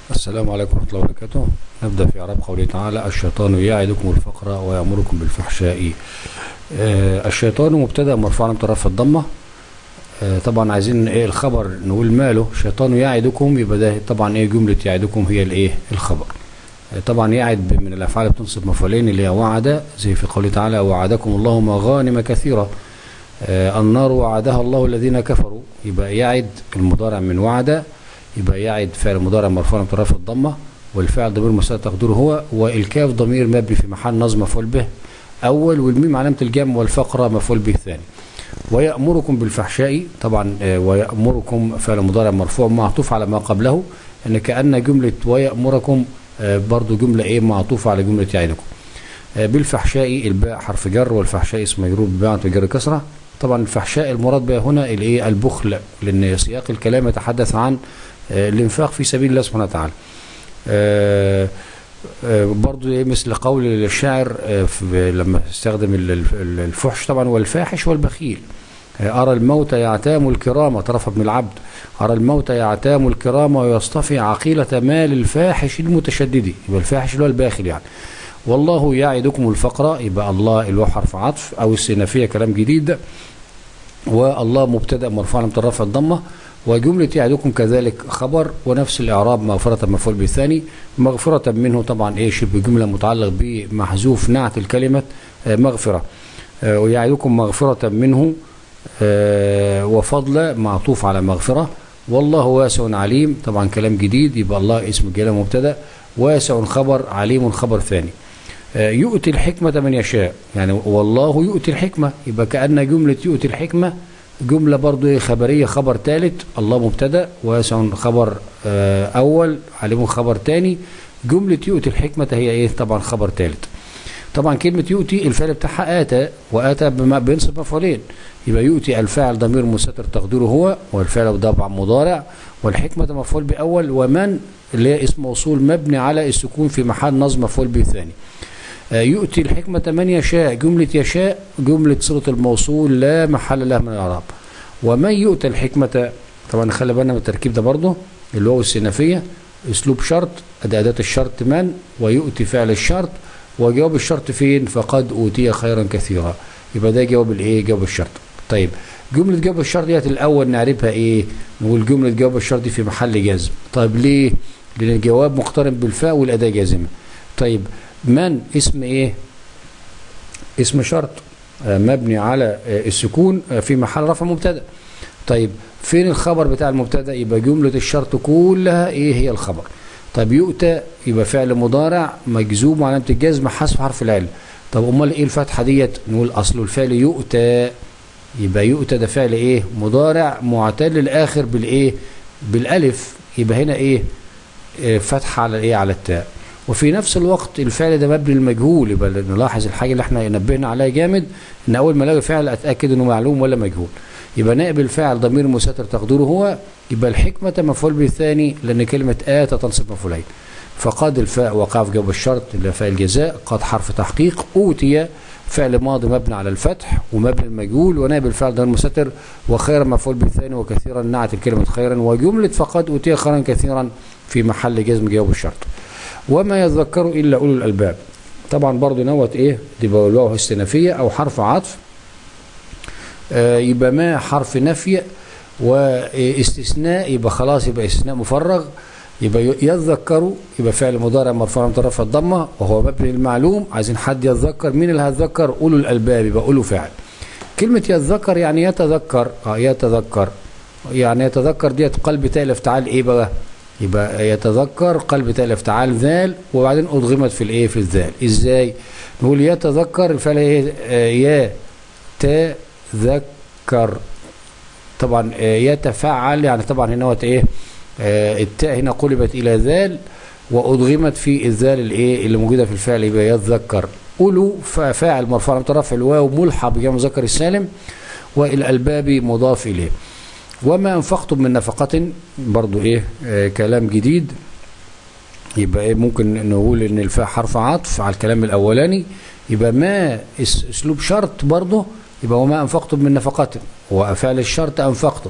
السلام عليكم ورحمة الله وبركاته نبدأ في إعراب قوله تعالى الشيطان يعدكم الفقر ويأمركم بالفحشاء آه الشيطان مبتدأ مرفوع من طرف الضمة آه طبعا عايزين ايه الخبر نقول ماله الشيطان يعدكم يبقى ده طبعا ايه جملة يعدكم هي الايه الخبر آه طبعا يعد من الأفعال بتنصب مفعولين اللي هي وعد زي في قوله تعالى وعدكم الله مغانم كثيرة آه النار وعدها الله الذين كفروا يبقى يعد المضارع من وعد يبقى يعد فعل مضارع مرفوع من طرف الضمه والفعل ضمير مساء تقديره هو والكاف ضمير مبني في محل نصب مفعول به اول والميم علامه الجمع والفقره مفعول به ثاني ويأمركم بالفحشاء طبعا ويأمركم فعل مضارع مرفوع معطوف على ما قبله ان كأن جمله ويأمركم برضو جمله ايه معطوفه على جمله يعدكم بالفحشاء الباء حرف جر والفحشاء اسم مجرور بباء وجر كسره طبعا الفحشاء المراد بها هنا الايه البخل لان سياق الكلام يتحدث عن الانفاق في سبيل الله سبحانه وتعالى آه آه برضو مثل قول الشاعر آه لما استخدم الفحش طبعا والفاحش والبخيل أرى الموت يعتام الكرام طرف ابن العبد أرى الموت يعتام الكرام ويصطفي عقيلة مال الفاحش المتشدد يبقى الفاحش اللي هو الباخل يعني والله يعدكم الفقر يبقى الله اللي هو حرف عطف أو السينافية كلام جديد والله مبتدأ مرفوع من طرف الضمه وجملة يعدكم كذلك خبر ونفس الإعراب مغفرة مفعول بالثاني مغفرة منه طبعا إيه شبه جملة متعلق بمحذوف نعت الكلمة مغفرة ويعدكم مغفرة منه وفضل معطوف على مغفرة والله واسع عليم طبعا كلام جديد يبقى الله اسم الجلالة مبتدأ واسع خبر عليم خبر ثاني يؤتي الحكمة من يشاء يعني والله يؤتي الحكمة يبقى كأن جملة يؤتي الحكمة جملة برضو خبرية خبر ثالث الله مبتدا واسع خبر أول عليم خبر ثاني جملة يؤتي الحكمة هي إيه طبعا خبر ثالث طبعا كلمة يؤتي الفعل بتاعها آتى وآتى بما بينصب مفعولين يبقى يؤتي الفاعل ضمير مستتر تقديره هو والفعل طبعا مضارع والحكمة مفعول بأول ومن اللي هي اسم موصول مبني على السكون في محل نصب مفعول به ثاني يؤتي الحكمة من يشاء جملة يشاء جملة صلة الموصول لا محل لها من الإعراب ومن يؤتى الحكمة طبعا خلي بالنا من التركيب ده برضه اللي هو السينافية اسلوب شرط اداة أداة الشرط من ويؤتي فعل الشرط وجواب الشرط فين فقد أوتي خيرا كثيرا يبقى ده جواب الايه جواب الشرط طيب جملة جواب الشرط ديت الأول نعرفها ايه نقول جملة جواب الشرط دي في محل جزم طيب ليه لأن الجواب مقترن بالفاء والأداة جازمة طيب من اسم ايه اسم شرط مبني على السكون في محل رفع مبتدا طيب فين الخبر بتاع المبتدا يبقى جمله الشرط كلها ايه هي الخبر طيب يؤتى يبقى فعل مضارع مجزوم وعلامه الجزم حذف حرف العله طب امال ايه الفتحه ديت نقول اصل الفعل يؤتى يبقى يؤتى ده فعل ايه مضارع معتل الاخر بالايه بالالف يبقى هنا ايه فتحه على ايه على التاء وفي نفس الوقت الفعل ده مبني المجهول يبقى نلاحظ الحاجه اللي احنا نبهنا عليها جامد ان اول ما الاقي فعل اتاكد انه معلوم ولا مجهول يبقى نائب الفاعل ضمير مستتر تقديره هو يبقى الحكمه مفعول به الثاني لان كلمه ات تنصب مفعولين فقد الفاء وقع في جواب الشرط اللي فاء الجزاء قد حرف تحقيق اوتي فعل ماضي مبني على الفتح ومبني المجهول ونائب الفاعل ضمير مستتر وخيرا مفعول به الثاني وكثيرا نعت الكلمه خيرا وجمله فقد اوتي خيرا كثيرا في محل جزم جواب الشرط وما يذكر إلا أولو الألباب طبعا برضو نوت إيه دي بقولوها استنافية أو حرف عطف آه يبقى ما حرف نفي واستثناء يبقى خلاص يبقى استثناء مفرغ يبقى يتذكر يبقى فعل مضارع مرفوع من طرف الضمه وهو مبني المعلوم عايزين حد يتذكر مين اللي هيتذكر اولو الالباب يبقى اولو فعل كلمه يتذكر يعني يتذكر اه يتذكر يعني يتذكر ديت قلب تاء الافتعال ايه بقى يبقى يتذكر قلب تاء الافتعال ذال وبعدين ادغمت في الايه في الذال ازاي نقول يتذكر الفعل ايه يا تذكر طبعا يتفعل يعني طبعا هنا وقت ايه التاء هنا قلبت الى ذال وادغمت في الذال الايه اللي موجوده في الفعل يبقى يتذكر اولو فاعل مرفوع من طرف الواو ملحق بجمع مذكر السالم والالباب مضاف اليه وما انفقتم من نفقة برضو ايه آه كلام جديد يبقى ايه ممكن نقول ان الفاء حرف عطف على الكلام الاولاني يبقى ما اسلوب شرط برضه يبقى وما انفقتم من نفقة وفعل الشرط انفقتم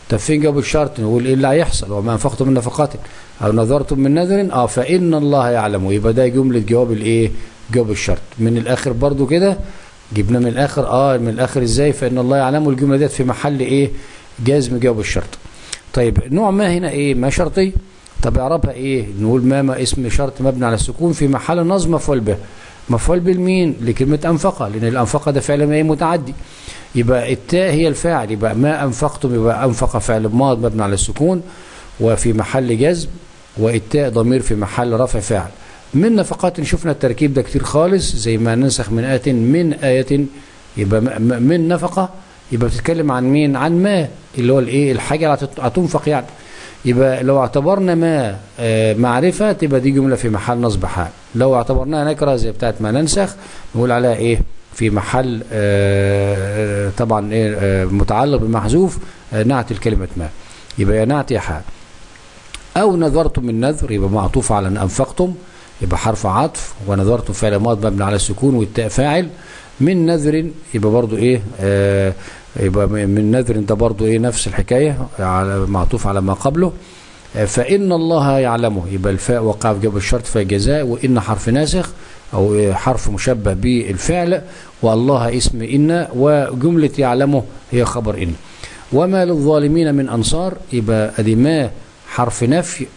طب فين جواب الشرط نقول ايه اللي هيحصل وما انفقتم من نفقات او نذرتم من نذر اه فان الله يعلم يبقى ده جمله جواب الايه جواب الشرط من الاخر برضو كده جبنا من الاخر اه من الاخر ازاي فان الله يعلم الجمله ديت في محل ايه جزم جواب الشرط طيب نوع ما هنا ايه ما شرطي طب اعرابها ايه نقول ما ما اسم شرط مبني على السكون في محل نصب مفعول به مفعول بالمين لكلمه انفقه لان الانفقه ده فعل ما ايه متعدي يبقى التاء هي الفاعل يبقى ما انفقتم يبقى انفق فعل ماض مبني على السكون وفي محل جزم والتاء ضمير في محل رفع فاعل من نفقات شفنا التركيب ده كتير خالص زي ما ننسخ من آية من آية يبقى من نفقة يبقى بتتكلم عن مين عن ما اللي هو الايه الحاجة اللي هتنفق يعني يبقى لو اعتبرنا ما معرفة تبقى دي جملة في محل نصب حال لو اعتبرناها نكرة زي بتاعت ما ننسخ نقول عليها ايه في محل آه طبعا ايه آه متعلق بمحذوف آه نعت الكلمة ما يبقى يا نعت يا حال او نذرتم من نذر يبقى معطوف على ان انفقتم يبقى حرف عطف ونذرتم فعل ماض مبني على السكون والتاء فاعل من نذر يبقى برضو ايه آه يبقى من نذر ده برضو ايه نفس الحكايه على معطوف على ما قبله آه فان الله يعلمه يبقى الفاء وقع في جواب الشرط فجزاء وان حرف ناسخ او حرف مشبه بالفعل والله اسم ان وجمله يعلمه هي خبر ان وما للظالمين من انصار يبقى ادي ما حرف نفي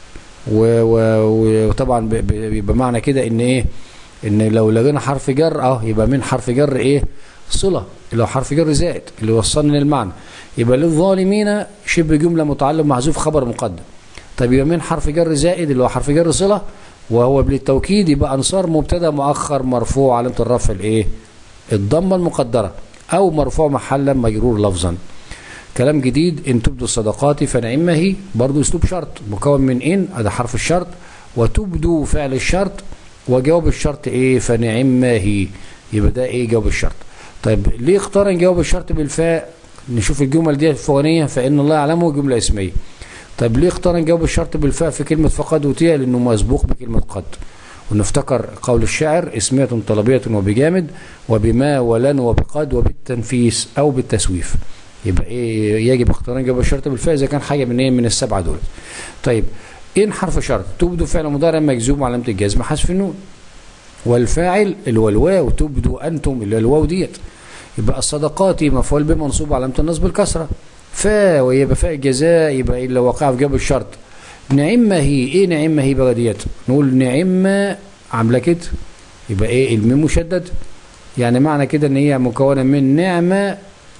وطبعا بيبقى معنى كده ان ايه ان لو لقينا حرف جر اه يبقى من حرف جر ايه صله اللي هو حرف جر زائد اللي وصلنا للمعنى يبقى للظالمين شبه جمله متعلق محذوف خبر مقدم طب يبقى من حرف جر زائد اللي هو حرف جر صله وهو بالتوكيد يبقى انصار مبتدا مؤخر مرفوع علامه الرفع الايه الضمه المقدره او مرفوع محلا مجرور لفظا كلام جديد ان تبدوا الصدقات فنعمه هي برضه اسلوب شرط مكون من ان هذا حرف الشرط وتبدوا فعل الشرط وجواب الشرط ايه فنعمه هي يبقى ده ايه جواب الشرط طيب ليه اقترن جواب الشرط بالفاء نشوف الجمل دي الفوقانيه فان الله يعلمه جمله اسميه طيب ليه اقترن جواب الشرط بالفاء في كلمه فقد اوتي لانه مسبوق بكلمه قد ونفتكر قول الشاعر اسمية طلبية وبجامد وبما ولن وبقد وبالتنفيس او بالتسويف يبقى ايه يجب اقتران جواب الشرط بالفاء اذا كان حاجه من ايه من السبعه دول طيب ان حرف شرط تبدو فعل مضارع مجزوم علامه الجزم حذف النون والفاعل اللي هو الواو تبدو انتم اللي هو الواو ديت يبقى الصدقات مفعول به منصوب علامه النصب الكسره فا ويبقى فاء الجزاء يبقى الا وقع في جواب الشرط نعمه هي ايه نعمه هي بقى ديت نقول نعمه عامله كده يبقى ايه الميم مشدد يعني معنى كده ان هي مكونه من نعمه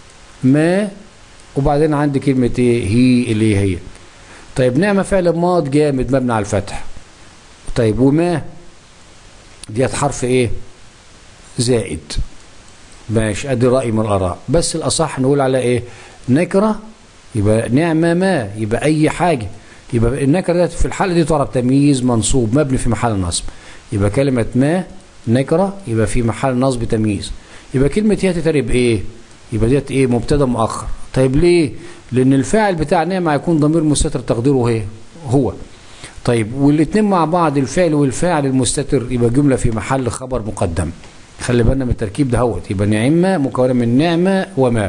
ما وبعدين عندي كلمة ايه هي اللي هي طيب نعمة فعل ماض جامد مبني على الفتح طيب وما ديت حرف ايه زائد ماشي ادي رأي من الآراء بس الأصح نقول على ايه نكرة يبقى نعمة ما يبقى أي حاجة يبقى النكرة ديت في الحالة دي تعرف تمييز منصوب مبني في محل نصب يبقى كلمة ما نكرة يبقى في محل نصب تمييز يبقى كلمة هي تترب ايه يبقى ديت ايه مبتدا مؤخر طيب ليه لان الفاعل بتاع نعمه هيكون ضمير مستتر تقديره هي هو طيب والاثنين مع بعض الفعل والفاعل المستتر يبقى جمله في محل خبر مقدم خلي بالنا من التركيب ده هوت يبقى نعمه مكونه من نعمه وما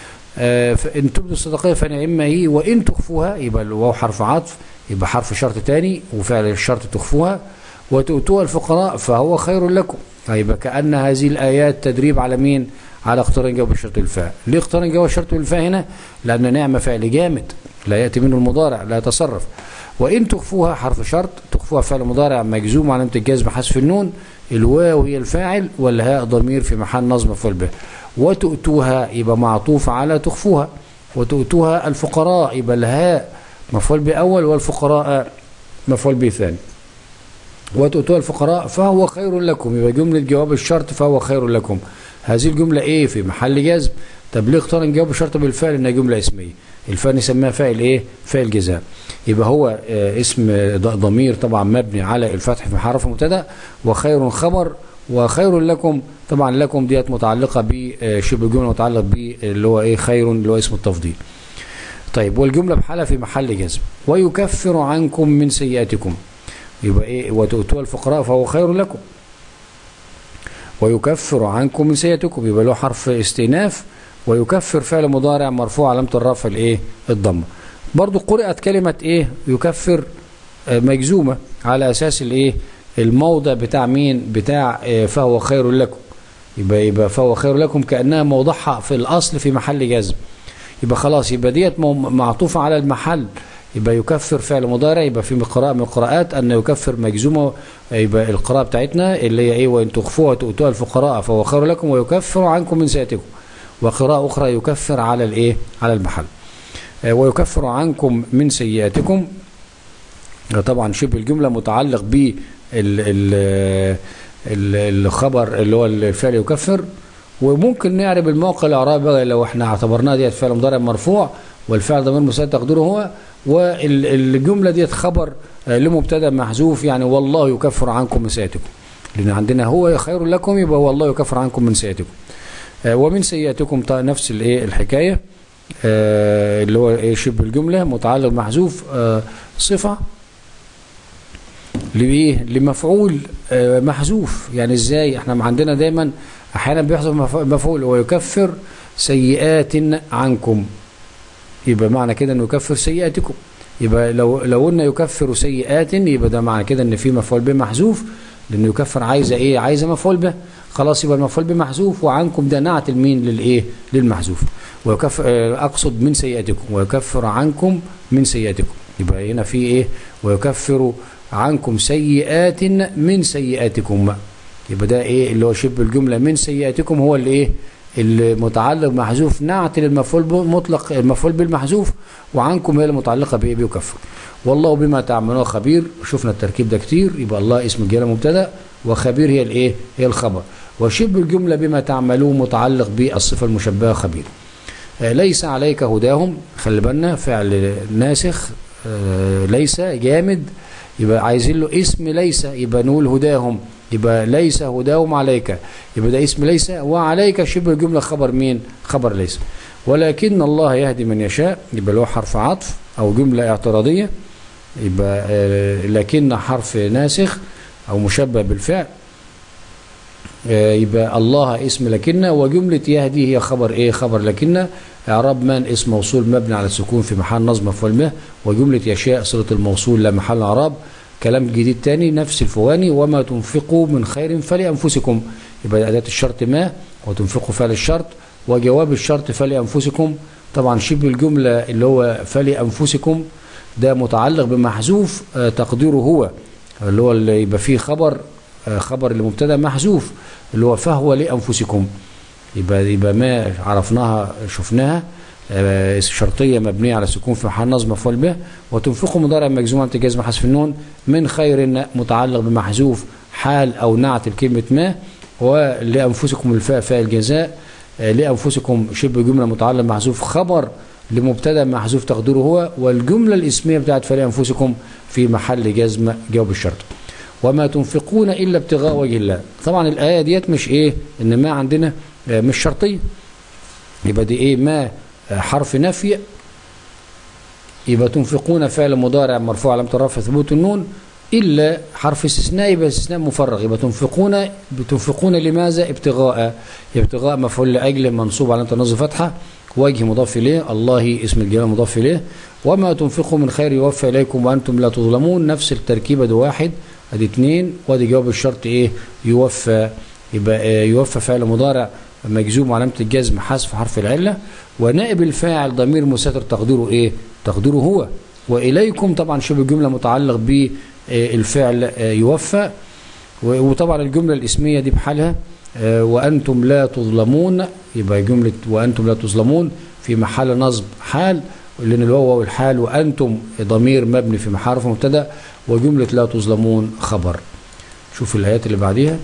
آه ان تبدوا الصدقيه فنعمه هي وان تخفوها يبقى الواو حرف عطف يبقى حرف شرط تاني وفعل الشرط تخفوها وتؤتوها الفقراء فهو خير لكم طيب كأن هذه الآيات تدريب على مين على اقتران جواب الشرط بالفاء ليه اقتران جواب الشرط بالفاء هنا لأن نعمة فعل جامد لا يأتي منه المضارع لا يتصرف وإن تخفوها حرف شرط تخفوها فعل مضارع مجزوم علامة الجزم حذف النون الواو هي الفاعل والهاء ضمير في محل نصب مفعول به وتؤتوها يبقى معطوف على تخفوها وتؤتوها الفقراء يبقى الهاء مفعول به أول والفقراء مفعول به ثاني وتؤتوها الفقراء فهو خير لكم يبقى جملة جواب الشرط فهو خير لكم هذه الجملة ايه في محل جزم طب ليه اقترن جواب الشرط بالفعل انها جملة اسمية الفعل نسميها فاعل ايه فاعل جزاء يبقى هو آه اسم ضمير طبعا مبني على الفتح في حرف مبتدا وخير خبر وخير لكم طبعا لكم ديت متعلقة بشبه الجملة متعلق ب اللي هو ايه خير اللي هو اسم التفضيل طيب والجملة بحالها في محل جزم ويكفر عنكم من سيئاتكم يبقى ايه وتؤتوا الفقراء فهو خير لكم ويكفر عنكم من سيئاتكم يبقى له حرف استئناف ويكفر فعل مضارع مرفوع علامة الرفع الايه الضمه برضو قرأت كلمة ايه يكفر آه، مجزومة على اساس الايه الموضع بتاع مين بتاع آه، فهو خير لكم يبقى يبقى فهو خير لكم كأنها موضعها في الأصل في محل جزم يبقى خلاص يبقى ديت مو- معطوفة على المحل يبقى يكفر فعل مضارع يبقى في قراءة من القراءات أن يكفر مجزومة يبقى القراءة بتاعتنا اللي هي إيه وإن تخفوها وتؤتوها الفقراء فهو خير لكم ويكفر عنكم من سيئاتكم وقراءة أخرى يكفر على الإيه على المحل آه، ويكفر عنكم من سيئاتكم آه، طبعا شبه الجملة متعلق ب ال- ال- ال- الخبر اللي هو الفعل يكفر وممكن نعرب الموقع الاعرابي بقى لو احنا اعتبرناه ديت فعل مضارع مرفوع والفعل ضمير مساعد تقديره هو والجمله ديت خبر آه، لمبتدا محذوف يعني والله يكفر عنكم من سيئاتكم لان عندنا هو خير لكم يبقى والله يكفر عنكم من سيئاتكم آه، ومن سيئاتكم ط- نفس الايه الحكايه آه، اللي هو ايه شبه الجمله متعلق محذوف آه، صفه لإيه؟ لمفعول آه، محذوف يعني ازاي احنا عندنا دايما احيانا بيحذف مف- مفعول ويكفر سيئات عنكم يبقى معنى كده انه يكفر سيئاتكم يبقى لو لو قلنا يكفر سيئات يبقى ده معنى كده ان في مفعول به محذوف لانه يكفر عايزه ايه عايزه مفعول به خلاص يبقى المفعول به محذوف وعنكم ده نعت المين للايه للمحذوف ويكفر آه، اقصد من سيئاتكم ويكفر عنكم من سيئاتكم يبقى هنا في ايه ويكفر عنكم سيئات من سيئاتكم يبقى ده ايه اللي هو شبه الجمله من سيئاتكم هو اللي ايه المتعلق محذوف نعت للمفعول به- مطلق المفعول بالمحذوف وعنكم هي المتعلقه بايه بيكفر والله بما تعملون خبير شفنا التركيب ده كتير يبقى الله اسم الجلاله مبتدا وخبير هي الايه هي الخبر وشبه الجمله بما تعملون متعلق بالصفه المشبهه خبير آه، ليس عليك هداهم خلي بالنا فعل ناسخ آه، ليس جامد يبقى عايزين له اسم ليس يبقى نقول هداهم يبقى ليس هداهم عليك يبقى ده اسم ليس وعليك شبه الجمله خبر مين خبر ليس ولكن الله يهدي من يشاء يبقى له حرف عطف او جمله اعتراضيه يبقى آه، لكن حرف ناسخ او مشبه بالفعل آه، يبقى الله اسم لكن وجملة يهدي هي خبر ايه خبر لكن اعراب من اسم موصول مبني على السكون في محل نصب مفعول به وجملة يشاء صلة الموصول لا محل اعراب كلام جديد تاني نفس الفواني وما تنفقوا من خير فلأنفسكم يبقى أداة الشرط ما وتنفقوا فعل الشرط وجواب الشرط فلأنفسكم طبعا شبه الجملة اللي هو فلأنفسكم ده متعلق بمحذوف آه، تقديره هو اللي هو اللي يبقى فيه خبر آه، خبر المبتدا محذوف اللي هو فهو لانفسكم يبقى يبقى ما عرفناها شفناها آه، شرطيه مبنيه على السكون في محل نصب مفعول به وتنفقوا مضارع مجزوم عن جزم حذف النون من خير متعلق بمحذوف حال او نعت الكلمه ما ولانفسكم الفاء فاء الجزاء آه، لانفسكم شبه جمله متعلق بمحذوف خبر لمبتدا محذوف تقديره هو والجمله الاسميه بتاعت فلانفسكم في محل جزم جواب الشرط وما تنفقون الا ابتغاء وجه الله طبعا الايه ديت مش ايه ان ما عندنا آه، مش شرطيه يبقى دي ايه ما آه، حرف نفي يبقى تنفقون فعل مضارع مرفوع علامه الرفع ثبوت النون الا حرف استثناء يبقى استثناء مفرغ يبقى تنفقون بتنفقون لماذا ابتغاء ابتغاء مفعول لاجل منصوب علامه النصب فتحه وجه مضاف اليه الله اسم الجلاله مضاف اليه وما تنفقوا من خير يوفى اليكم وانتم لا تظلمون نفس التركيبه ده واحد ادي اثنين وادي جواب الشرط ايه يوفى يبقى آه، يوفى فعل مضارع مجزوم علامه الجزم حذف حرف العله ونائب الفاعل ضمير مستتر تقديره ايه تقديره هو واليكم طبعا شبه الجمله متعلق بالفعل يوفى و- وطبعا الجمله الاسميه دي بحالها آه، وانتم لا تظلمون يبقى جمله وانتم لا تظلمون في محل نصب حال لان الواو والحال وانتم ضمير مبني في محل حرف مبتدا وجمله لا تظلمون خبر شوف الايات اللي بعديها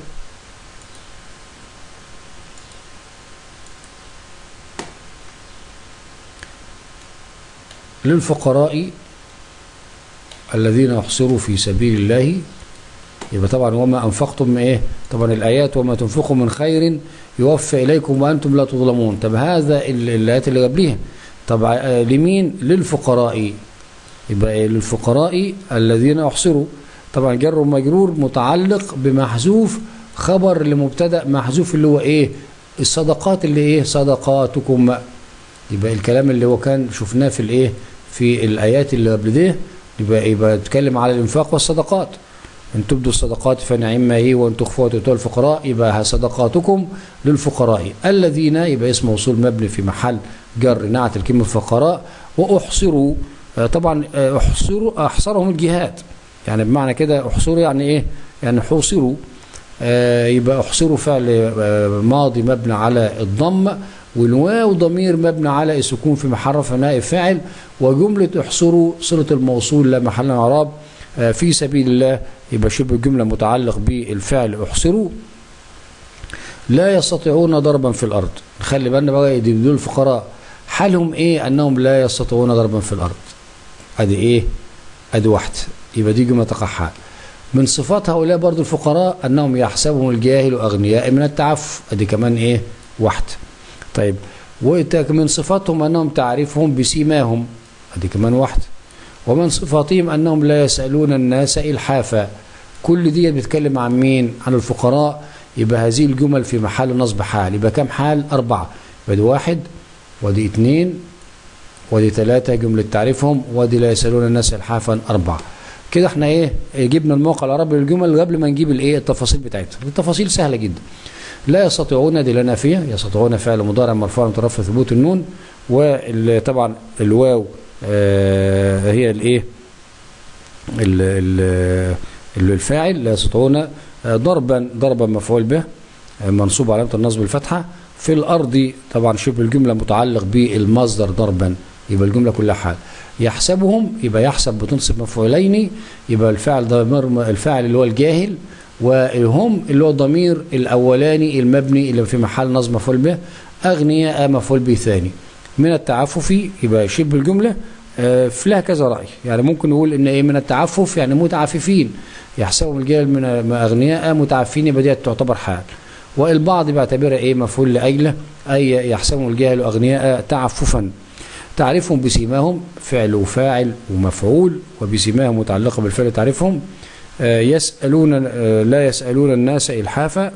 للفقراء الذين يحصروا في سبيل الله يبقى طبعا وما انفقتم من ايه طبعا الايات وما تنفقوا من خير يوفى اليكم وانتم لا تظلمون طب هذا ال- الايات اللي قبليها طب آه، لمين للفقراء يبقى إيه؟ للفقراء الذين يحصروا طبعا جر ومجرور متعلق بمحذوف خبر لمبتدا محذوف اللي هو ايه الصدقات اللي ايه صدقاتكم يبقى الكلام اللي هو كان شفناه في الايه في الايات اللي قبل ده يبقى يبقى بيتكلم على الانفاق والصدقات ان تبدوا الصدقات فنعم هي وان تخفوها وتؤتوا الفقراء يبقى صدقاتكم للفقراء الذين يبقى اسم موصول مبني في محل جر نعت الكلمه الفقراء واحصروا طبعا احصروا احصرهم الجهاد يعني بمعنى كده احصروا يعني ايه يعني حوصروا يبقى احصروا فعل ماضي مبني على الضم والواو ضمير مبني على السكون في محل رفع نائب فاعل وجملة احصروا صلة الموصول لا محل اعراب في سبيل الله يبقى شبه الجملة متعلق بالفعل احصروا لا يستطيعون ضربا في الارض خلي بالنا بقى دول الفقراء حالهم ايه انهم لا يستطيعون ضربا في الارض ادي ايه ادي واحد يبقى دي جملة تقع حال من صفات هؤلاء برضو الفقراء انهم يحسبهم الجاهل اغنياء من التعفف ادي كمان ايه واحد طيب ومن صفاتهم انهم تعرفهم بسيماهم ادي كمان واحد ومن صفاتهم انهم لا يسالون الناس الحافا كل دي بتتكلم عن مين عن الفقراء يبقى هذه الجمل في محل نصب حال يبقى كم حال أربعة يبقى دي واحد ودي اثنين ودي ثلاثة جملة تعريفهم ودي لا يسألون الناس الحافا أربعة كده احنا ايه جبنا الموقع العربي للجمل قبل ما نجيب الايه التفاصيل بتاعتها التفاصيل سهلة جدا لا يستطيعون دي لا نافية يستطيعون فعل مضارع مرفوع مترفع ثبوت النون وطبعا الواو آه هي الايه الفاعل لا يستطيعون ضربا ضربا مفعول به منصوب علامة النصب الفتحة في الأرض طبعا شبه الجملة متعلق بالمصدر ضربا يبقى الجملة كلها حال يحسبهم يبقى يحسب بتنصب مفعولين يبقى الفاعل ضمير الفاعل اللي هو الجاهل وهم اللي هو الضمير الأولاني المبني اللي في محل نصب مفعول به أغنياء مفعول به ثاني من التعفف يبقى شبه الجملة في لها كذا رأي يعني ممكن نقول إن إيه من التعفف يعني متعففين يحسبهم الجاهل من أغنياء متعففين يبقى دي تعتبر حال والبعض بيعتبرها إيه مفعول لأجله أي يحسبهم الجاهل أغنياء تعففا تعرفهم بسيماهم فعل وفاعل ومفعول وبسيماهم متعلقة بالفعل تعرفهم يسألون لا يسألون الناس إلحافا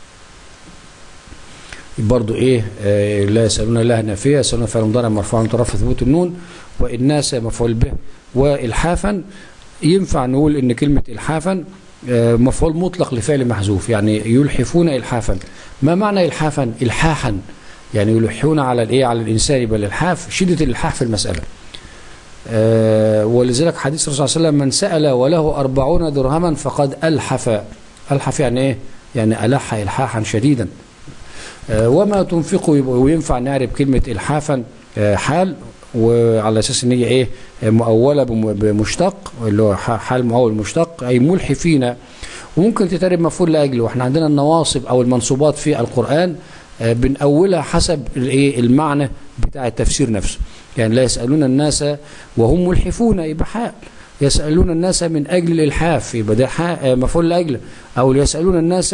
برضو ايه آه لا يسألون الله نافية يسألون فعل مضارع مرفوع مترفع ثبوت النون والناس مفعول به والحافا ينفع نقول ان كلمة الحافا آه مفعول مطلق لفعل محذوف يعني يلحفون الحافا ما معنى الحافا الحاحا يعني يلحون على الايه على الانسان بل الحاف شدة الالحاح في المسألة آه ولذلك حديث الرسول صلى الله عليه وسلم من سأل وله أربعون درهما فقد ألحف ألحف يعني ايه يعني ألح إلحاحا شديدا وما تنفقوا وينفع نعرف كلمة إلحافا حال وعلى أساس إن هي إيه مؤولة بمشتق اللي هو حال مؤول مشتق أي ملحفين وممكن تترب مفعول لأجله وإحنا عندنا النواصب أو المنصوبات في القرآن بنأولها حسب الإيه المعنى بتاع التفسير نفسه يعني لا يسألون الناس وهم ملحفون يبقى حال يسألون الناس من أجل الإلحاف يبقى ده مفعول لأجله أو يسألون الناس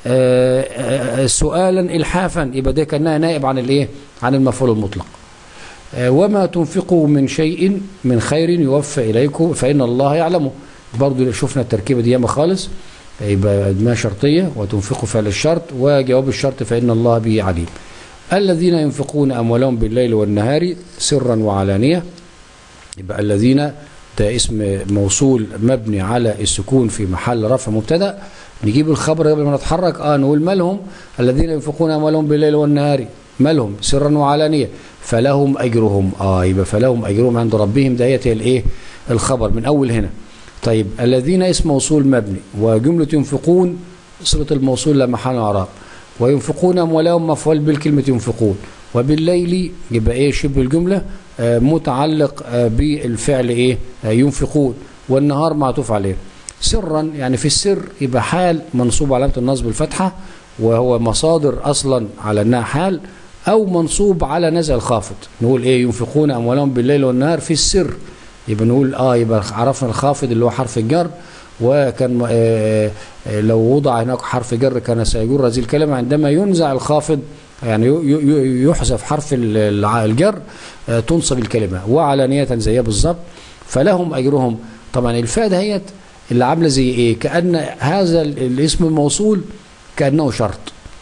سؤالا إلحافا يبقى ده كأنها نائب عن الإيه عن المفعول المطلق وما تنفقوا من شيء من خير يوفى إليكم فإن الله يعلمه برضو شفنا التركيبة دي ياما خالص يبقى ما شرطية وتنفقوا فعل الشرط وجواب الشرط فإن الله به عليم الذين ينفقون أموالهم بالليل والنهار سرا وعلانية يبقى الذين ده اسم موصول مبني على السكون في محل رفع مبتدا نجيب الخبر قبل ما نتحرك اه نقول مالهم الذين ينفقون اموالهم بالليل والنهار مالهم سرا وعلانيه فلهم اجرهم اه يبقى فلهم اجرهم عند ربهم ديت هي الايه الخبر من اول هنا طيب الذين اسم موصول مبني وجمله ينفقون صله الموصول لا محل اعراب وينفقون اموالهم مفعول بالكلمه ينفقون وبالليل يبقى ايه شبه الجمله آه متعلق آه بالفعل ايه آه ينفقون والنهار معطوف عليه سرا يعني في السر يبقى حال منصوب علامه النصب الفتحه وهو مصادر اصلا على انها حال او منصوب على نزع الخافض نقول ايه ينفقون اموالهم بالليل والنهار في السر يبقى نقول اه يبقى عرفنا الخافض اللي هو حرف الجر وكان آه لو وضع هناك حرف جر كان سيجر هذه الكلمه عندما ينزع الخافض يعني يحذف حرف الجر تنصب الكلمة وعلانية زيها بالظبط فلهم أجرهم طبعا الفاء دهيت اللي عاملة زي إيه كأن هذا الاسم الموصول كأنه شرط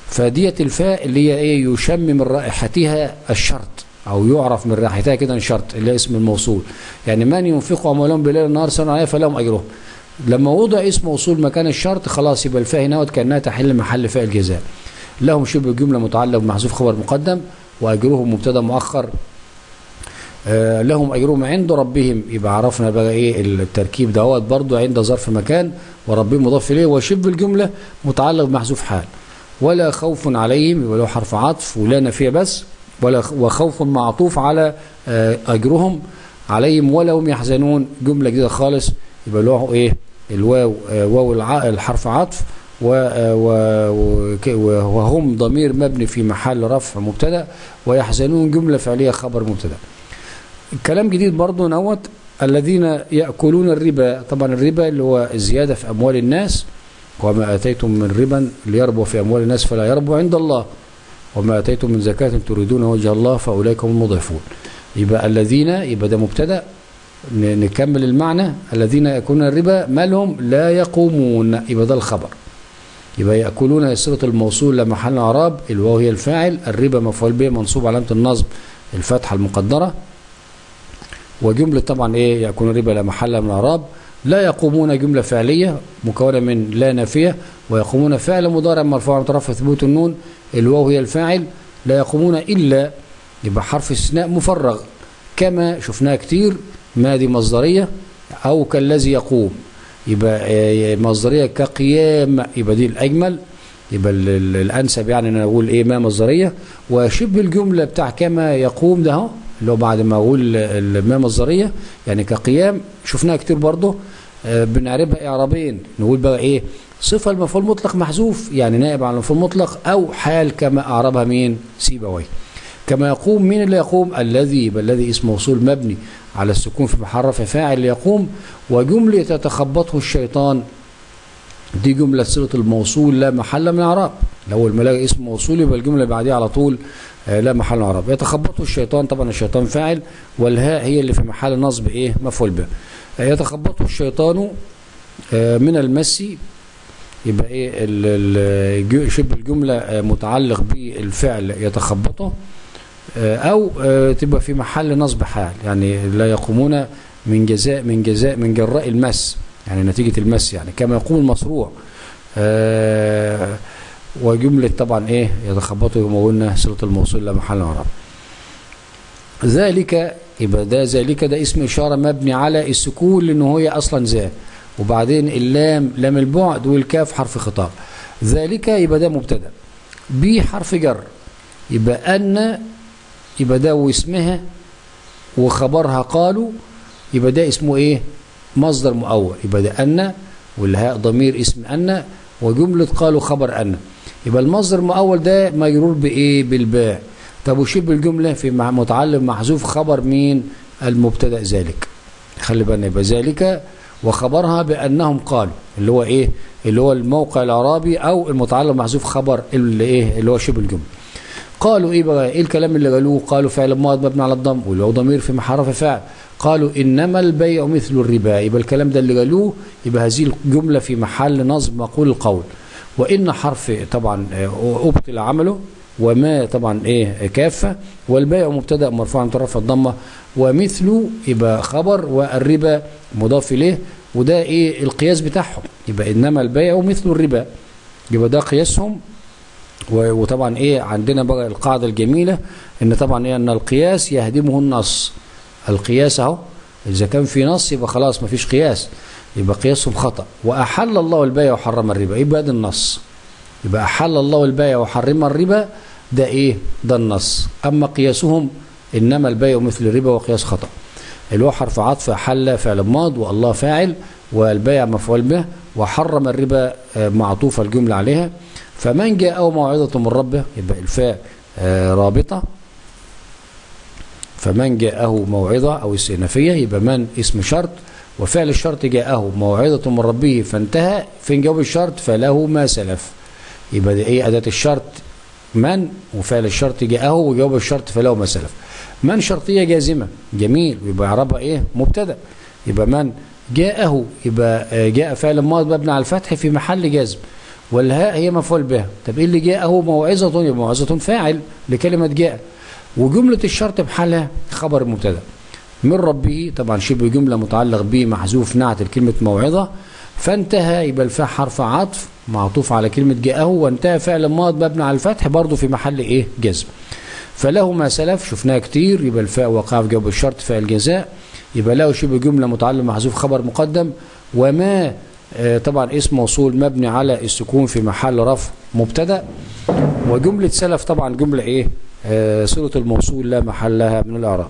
فدية الفاء اللي هي ايه يشم من رائحتها الشرط او يعرف من رائحتها كده شرط اللي هي اسم الموصول يعني من ينفق اموالهم بالليل والنهار سنة عليها فلهم اجرهم لما وضع اسم موصول مكان الشرط خلاص يبقى الفاء هنا كانها تحل محل فاء الجزاء لهم شبه جمله متعلق بمحذوف خبر مقدم واجرهم مبتدا مؤخر آه لهم اجرهم عند ربهم يبقى عرفنا بقى ايه التركيب دوت برضو عند ظرف مكان وربهم مضاف اليه وشبه الجمله متعلق بمحذوف حال ولا خوف عليهم يبقى له حرف عطف ولا نفيه بس ولا وخوف معطوف على آه اجرهم عليهم ولا هم يحزنون جمله جديده خالص يبقى له ايه الواو آه واو الحرف عطف وهم ضمير مبني في محل رفع مبتدا ويحزنون جمله فعليه خبر مبتدا الكلام جديد برضه نوت الذين ياكلون الربا طبعا الربا اللي هو الزياده في اموال الناس وما اتيتم من ربا ليربو في اموال الناس فلا يربو عند الله وما اتيتم من زكاه تريدون وجه الله فاولئك هم المضيفون يبقى الذين يبقى ده مبتدا نكمل المعنى الذين ياكلون الربا مالهم لا يقومون يبقى ده الخبر يبقى يأكلون صيغة الموصول لمحل اعراب الواو هي الفاعل الربا مفعول به منصوب علامة النصب الفتحة المقدرة وجملة طبعا ايه يأكلون الربا لا محل من اعراب لا يقومون جملة فعلية مكونة من لا نافية ويقومون فعل مضارع مرفوع مترفع ثبوت النون الواو هي الفاعل لا يقومون إلا يبقى حرف استثناء مفرغ كما شفناها كتير ما دي مصدرية أو كالذي يقوم يبقى مصدريه كقيام يبقى دي الاجمل يبقى الانسب يعني ان انا اقول ايه ما مصدريه وشبه الجمله بتاع كما يقوم ده اهو اللي هو بعد ما اقول ما مصدريه يعني كقيام شفناها كتير برضه بنعربها اعرابين نقول بقى ايه صفه المفعول مطلق محذوف يعني نائب عن المفعول مطلق او حال كما اعربها مين سيبويه كما يقوم مين اللي يقوم الذي يبقى الذي اسم موصول مبني على السكون في محل رفع فاعل يقوم وجملة يتخبطه الشيطان دي جملة صيغة الموصول لا محل من اعراب لو الملاك اسم موصول يبقى الجملة بعديها على طول لا محل من اعراب يتخبطه الشيطان طبعا الشيطان فاعل والهاء هي اللي في محل نصب ايه مفعول به يتخبطه الشيطان من المس يبقى ايه شبه الجملة متعلق بالفعل يتخبطه او تبقى في محل نصب حال يعني لا يقومون من جزاء من جزاء من جراء المس يعني نتيجة المس يعني كما يقوم المصروع وجملة طبعا ايه يتخبطوا كما قلنا صلة الموصول لا محل اعراب ذلك يبقى ده ذلك ده اسم اشاره مبني على السكون لانه هي اصلا ذا وبعدين اللام لام البعد والكاف حرف خطاب ذلك يبقى ده مبتدا بي حرف جر يبقى ان يبقى ده واسمها وخبرها قالوا يبقى ده اسمه ايه مصدر مؤول يبقى ده ان والهاء ضمير اسم ان وجمله قالوا خبر ان يبقى المصدر المؤول ده مجرور بايه بالباء طب وشبه الجمله في متعلم محذوف خبر مين المبتدا ذلك خلي بالنا يبقى ذلك وخبرها بانهم قالوا اللي هو ايه اللي هو الموقع الاعرابي او المتعلم محذوف خبر اللي ايه اللي هو شبه الجمله قالوا ايه بقى ايه الكلام اللي قالوه قالوا فعل ماض مبني على الضم واللي هو ضمير في محل رفع فاعل قالوا انما البيع مثل الربا يبقى الكلام ده اللي قالوه يبقى هذه الجمله في محل نصب مقول القول وان حرف طبعا ابطل عمله وما طبعا ايه كافه والبيع مبتدا مرفوع مترفع الضمه ومثله يبقى خبر والربا مضاف اليه وده ايه القياس بتاعهم يبقى انما البيع مثل الربا يبقى ده قياسهم وطبعا ايه عندنا بقى القاعده الجميله ان طبعا ايه ان القياس يهدمه النص القياس اهو اذا كان في نص يبقى خلاص ما فيش قياس يبقى قياسهم خطا واحل الله البيع وحرم الربا يبقى ده النص يبقى احل الله البيع وحرم الربا ده ايه ده النص اما قياسهم انما البيع مثل الربا وقياس خطا اللي هو حرف عطف احل فعل ماض والله فاعل والبيع مفعول به وحرم الربا معطوف الجمله عليها فمن جاءه موعظة من ربه يبقى الفاء رابطة فمن جاءه موعظة أو استئنافية يبقى من اسم شرط وفعل الشرط جاءه موعظة من ربه فانتهى فين جواب الشرط فله ما سلف يبقى دي ايه أداة الشرط من وفعل الشرط جاءه وجواب الشرط فله ما سلف من شرطية جازمة جميل يبقى يعربها ايه مبتدا يبقى من جاءه يبقى جاء فعل ماض مبني على الفتح في محل جزم والهاء هي مفعول بها طب ايه اللي جاءه موعظة يبقى موعظة فاعل لكلمة جاء وجملة الشرط بحالها خبر مبتدا من ربه طبعا شبه جملة متعلق به محذوف نعت لكلمة موعظة فانتهى يبقى الفاء حرف عطف معطوف على كلمة جاءه وانتهى فعل ماض مبني على الفتح برضه في محل ايه جزم فله ما سلف شفناها كتير يبقى الفاء وقع في جواب الشرط فاء الجزاء يبقى له شبه جملة متعلق محذوف خبر مقدم وما آه طبعا اسم موصول مبني على السكون في محل رفع مبتدا وجملة سلف طبعا جملة ايه آه صلة الموصول لا محل لها من الاعراب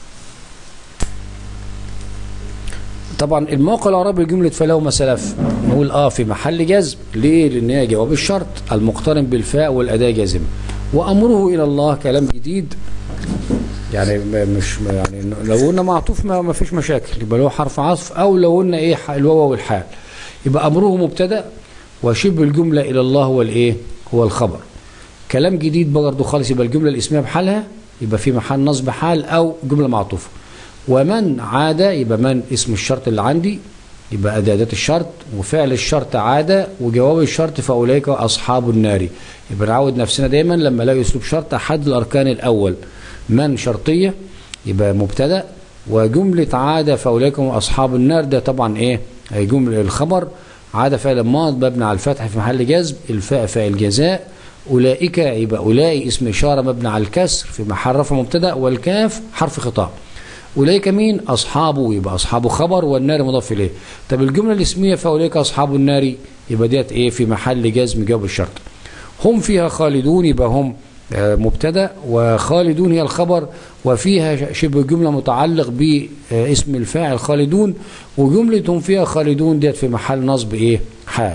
طبعا الموقع العربي جملة فله ما سلف نقول اه في محل جزم ليه لان هي جواب الشرط المقترن بالفاء والاداة جازمة وامره الى الله كلام جديد يعني مش يعني لو قلنا معطوف ما, ما فيش مشاكل يبقى له حرف عطف او لو قلنا ايه الواو والحال يبقى امره مبتدا وشبه الجمله الى الله هو الايه هو الخبر كلام جديد برضه خالص يبقى الجمله الاسميه بحالها يبقى في محل نصب حال او جمله معطوفه ومن عاد يبقى من اسم الشرط اللي عندي يبقى أداة الشرط وفعل الشرط عاد وجواب الشرط فأولئك أصحاب النار يبقى نعود نفسنا دايما لما لا يسلب شرط أحد الأركان الأول من شرطية يبقى مبتدا وجملة عاد فأولئك أصحاب النار ده طبعا إيه جملة الخبر عاد فعل ماض مبني على الفتح في محل جزم الفاء فاعل جزاء أولئك يبقى أولئك اسم إشارة مبني على الكسر في محل رفع مبتدا والكاف حرف خطاب أولئك مين أصحابه يبقى أصحابه خبر والنار مضاف إليه طب الجملة الاسمية فأولئك أصحاب النار يبقى ديت إيه في محل جزم جواب الشرط هم فيها خالدون يبقى هم مبتدا وخالدون هي الخبر وفيها شبه جملة متعلق باسم الفاعل خالدون وجملة هم فيها خالدون ديت في محل نصب إيه حال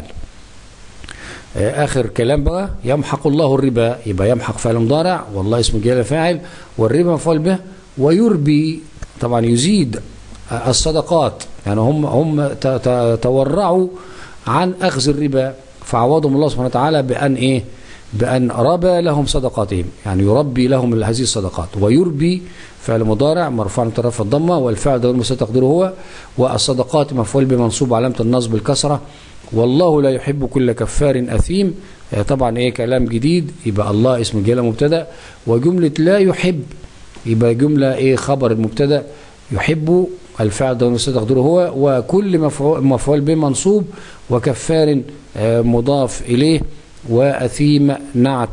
آخر كلام بقى يمحق الله الربا يبقى يمحق فعل مضارع والله اسم جلاله فاعل والربا مفعول به ويربي طبعا يزيد الصدقات يعني هم هم تورعوا عن اخذ الربا فعوضهم الله سبحانه وتعالى بان ايه بان ربى لهم صدقاتهم يعني يربي لهم هذه الصدقات ويربي فعل مضارع مرفوع من طرف الضمه والفعل ده تقديره هو والصدقات مفعول بمنصوب علامه النصب الكسره والله لا يحب كل كفار اثيم طبعا ايه كلام جديد يبقى الله اسم جلاله مبتدا وجمله لا يحب يبقى جملة ايه خبر المبتدا يحب الفعل ده تقديره هو وكل مفعول, مفعول به منصوب وكفار مضاف إليه وأثيم نعت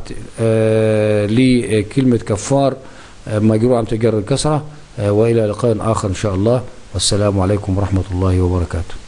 لكلمة كفار مجرور عن تجر الكسرة وإلى لقاء آخر إن شاء الله والسلام عليكم ورحمة الله وبركاته